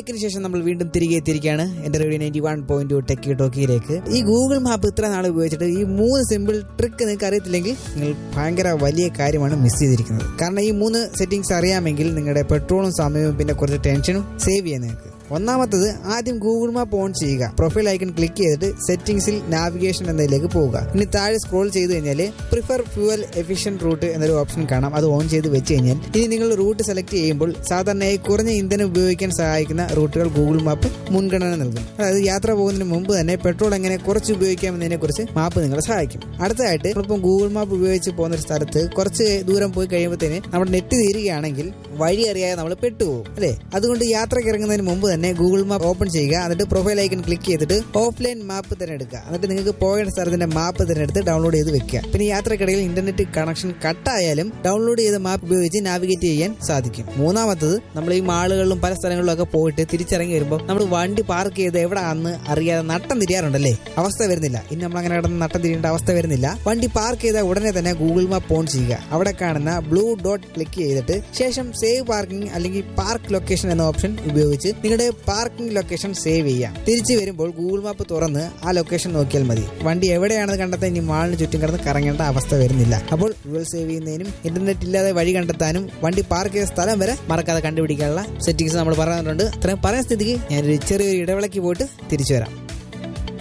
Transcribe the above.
ബ്രേക്കിന് ശേഷം നമ്മൾ വീണ്ടും തിരികെ എത്തിയിരിക്കുകയാണ് എന്റെ radio ninety one point two techie ടോക്കിയിലേക്ക് ഈ ഗൂഗിൾ മാപ്പ് ഇത്ര നാൾ ഉപയോഗിച്ചിട്ട് ഈ മൂന്ന് സിമ്പിൾ ട്രിക്ക് നിങ്ങൾക്ക് അറിയത്തില്ലെങ്കിൽ നിങ്ങൾ ഭയങ്കര വലിയ കാര്യമാണ് മിസ് ചെയ്തിരിക്കുന്നത് കാരണം ഈ മൂന്ന് സെറ്റിംഗ്സ് അറിയാമെങ്കിൽ നിങ്ങളുടെ പെട്രോളും സമയവും പിന്നെ കുറച്ച് ടെൻഷനും സേവ് ചെയ്യാൻ നിങ്ങൾക്ക് ഒന്നാമത്തത് ആദ്യം ഗൂഗിൾ മാപ്പ് ഓൺ ചെയ്യുക പ്രൊഫൈൽ ഐക്കൺ ക്ലിക്ക് ചെയ്തിട്ട് സെറ്റിംഗ്സിൽ നാവിഗേഷൻ എന്നതിലേക്ക് പോവുക ഇനി താഴെ സ്ക്രോൾ ചെയ്ത് കഴിഞ്ഞാൽ പ്രിഫർ ഫ്യൂവൽ എഫിഷ്യന്റ് റൂട്ട് എന്നൊരു ഓപ്ഷൻ കാണാം അത് ഓൺ ചെയ്ത് വെച്ച് കഴിഞ്ഞാൽ ഇനി നിങ്ങൾ റൂട്ട് സെലക്ട് ചെയ്യുമ്പോൾ സാധാരണയായി കുറഞ്ഞ ഇന്ധനം ഉപയോഗിക്കാൻ സഹായിക്കുന്ന റൂട്ടുകൾ ഗൂഗിൾ മാപ്പ് മുൻഗണന നൽകും അതായത് യാത്ര പോകുന്നതിന് മുമ്പ് തന്നെ പെട്രോൾ എങ്ങനെ കുറച്ച് ഉപയോഗിക്കാമെന്നതിനെ കുറിച്ച് മാപ്പ് നിങ്ങളെ സഹായിക്കും അടുത്തതായിട്ട് നമ്മളിപ്പം ഗൂഗിൾ മാപ്പ് ഉപയോഗിച്ച് പോകുന്ന ഒരു സ്ഥലത്ത് കുറച്ച് ദൂരം പോയി കഴിയുമ്പോഴത്തേന് നമ്മുടെ നെറ്റ് തീരുകയാണെങ്കിൽ വഴി അറിയാതെ നമ്മൾ പെട്ടുപോകും അല്ലേ അതുകൊണ്ട് യാത്രയ്ക്ക് ഇറങ്ങുന്നതിന് മുമ്പ് തന്നെ ഗൂഗിൾ മാപ്പ് ഓപ്പൺ ചെയ്യുക എന്നിട്ട് പ്രൊഫൈൽ ഐക്കൺ ക്ലിക്ക് ചെയ്തിട്ട് ഓഫ്ലൈൻ മാപ്പ് തിരഞ്ഞെടുക്കുക എന്നിട്ട് നിങ്ങൾക്ക് പോകേണ്ട സ്ഥലത്തിന്റെ മാപ്പ് തിരഞ്ഞെടുത്ത് ഡൗൺലോഡ് ചെയ്ത് വെക്കുക പിന്നെ യാത്രക്കിടയിൽ ഇന്റർനെറ്റ് കണക്ഷൻ കട്ടായാലും ഡൗൺലോഡ് ചെയ്ത മാപ്പ് ഉപയോഗിച്ച് നാവിഗേറ്റ് ചെയ്യാൻ സാധിക്കും മൂന്നാമത്തത് നമ്മൾ ഈ മാളുകളിലും പല സ്ഥലങ്ങളിലും ഒക്കെ പോയിട്ട് തിരിച്ചിറങ്ങി വരുമ്പോൾ നമ്മൾ വണ്ടി പാർക്ക് ചെയ്ത് എവിടെ ആണെന്ന് അറിയാതെ നട്ടം തിരിയാറുണ്ടല്ലേ അവസ്ഥ വരുന്നില്ല ഇനി നമ്മൾ അങ്ങനെ കിടന്ന് നട്ടം തിരിയേണ്ട അവസ്ഥ വരുന്നില്ല വണ്ടി പാർക്ക് ചെയ്ത ഉടനെ തന്നെ ഗൂഗിൾ മാപ്പ് ഓൺ ചെയ്യുക അവിടെ കാണുന്ന ബ്ലൂ ഡോട്ട് ക്ലിക്ക് ചെയ്തിട്ട് ശേഷം സേവ് പാർക്കിംഗ് അല്ലെങ്കിൽ പാർക്ക് ലൊക്കേഷൻ എന്ന ഓപ്ഷൻ ഉപയോഗിച്ച് നിങ്ങളുടെ പാർക്കിംഗ് ലൊക്കേഷൻ സേവ് ചെയ്യാം തിരിച്ചു വരുമ്പോൾ ഗൂഗിൾ മാപ്പ് തുറന്ന് ആ ലൊക്കേഷൻ നോക്കിയാൽ മതി വണ്ടി എവിടെയാണെന്ന് കണ്ടെത്താൻ ഇനി മാളിന് ചുറ്റും കിടന്ന് കറങ്ങേണ്ട അവസ്ഥ വരുന്നില്ല അപ്പോൾ ഫ്യൂവൽ സേവ് ചെയ്യുന്നതിനും ഇന്റർനെറ്റ് ഇല്ലാതെ വഴി കണ്ടെത്താനും വണ്ടി പാർക്ക് ചെയ്ത സ്ഥലം വരെ മറക്കാതെ കണ്ടുപിടിക്കാനുള്ള സെറ്റിംഗ്സ് നമ്മൾ പറഞ്ഞിട്ടുണ്ട് അത്രയും പറയുന്ന സ്ഥിതിക്ക് ഞാനൊരു ചെറിയൊരു ഇടവേളയ്ക്ക് പോയിട്ട് തിരിച്ചു വരാം